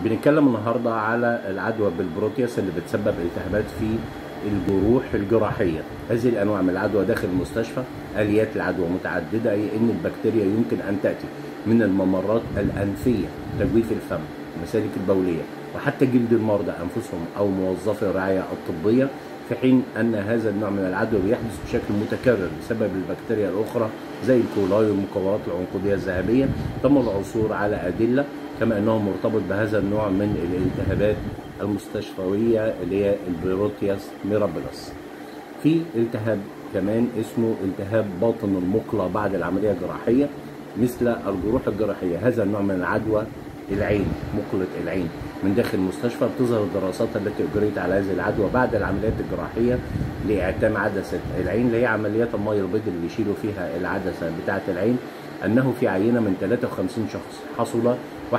بنتكلم النهارده على العدوى بالبروتياس اللي بتسبب التهابات في الجروح الجراحيه هذه الانواع من العدوى داخل المستشفى اليات العدوى متعدده اي ان البكتيريا يمكن ان تاتي من الممرات الانفيه تجويف الفم المسالك البوليه وحتى جلد المرضى انفسهم او موظفي الرعايه الطبيه في حين ان هذا النوع من العدوى بيحدث بشكل متكرر بسبب البكتيريا الاخرى زي الكولاي والمكورات العنقوديه الذهبيه تم العثور على ادله كما انه مرتبط بهذا النوع من الالتهابات المستشفويه اللي هي البيروتياس ميرابيلاس. في التهاب كمان اسمه التهاب باطن المقلة بعد العمليه الجراحيه مثل الجروح الجراحيه هذا النوع من العدوى العين مقلة العين من داخل المستشفى بتظهر الدراسات التي اجريت على هذه العدوى بعد العمليات الجراحيه لاعتام عدسه العين اللي هي عمليات الميه البيضاء اللي بيشيلوا فيها العدسه بتاعه العين انه في عينه من 53 شخص حصل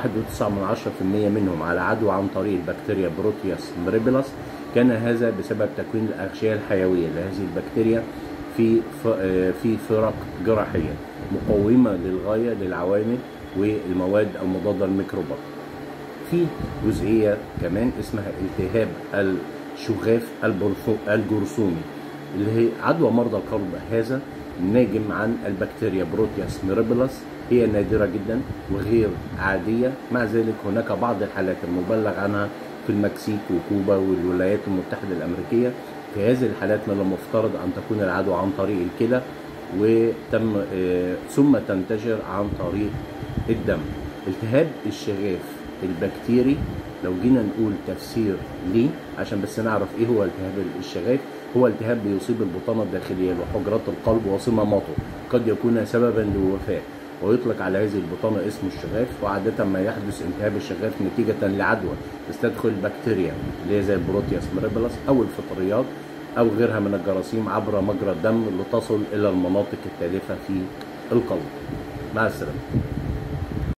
1.9% منهم على عدوى عن طريق البكتيريا بروتياس مريبيلاس كان هذا بسبب تكوين الاغشيه الحيويه لهذه البكتيريا في في فرق جراحيه مقومه للغايه للعوامل والمواد المضاده للميكروبات. في جزئيه كمان اسمها التهاب الشغاف الجرثومي اللي هي عدوى مرضى القلب هذا ناجم عن البكتيريا بروتياس ميرابيلاس هي نادرة جدا وغير عادية مع ذلك هناك بعض الحالات المبلغ عنها في المكسيك وكوبا والولايات المتحدة الأمريكية في هذه الحالات من المفترض أن تكون العدوى عن طريق الكلى وتم ثم تنتشر عن طريق الدم التهاب الشغاف البكتيري لو جينا نقول تفسير ليه عشان بس نعرف ايه هو التهاب الشغاف هو التهاب بيصيب البطانة الداخلية وحجرات القلب وصماماته قد يكون سببا للوفاة ويطلق على هذه البطانة اسم الشغاف وعادة ما يحدث التهاب الشغاف نتيجة لعدوى تستدخل البكتيريا اللي هي زي البروتياس مريبلس أو الفطريات أو غيرها من الجراثيم عبر مجرى الدم لتصل إلى المناطق التالفة في القلب مع السلامة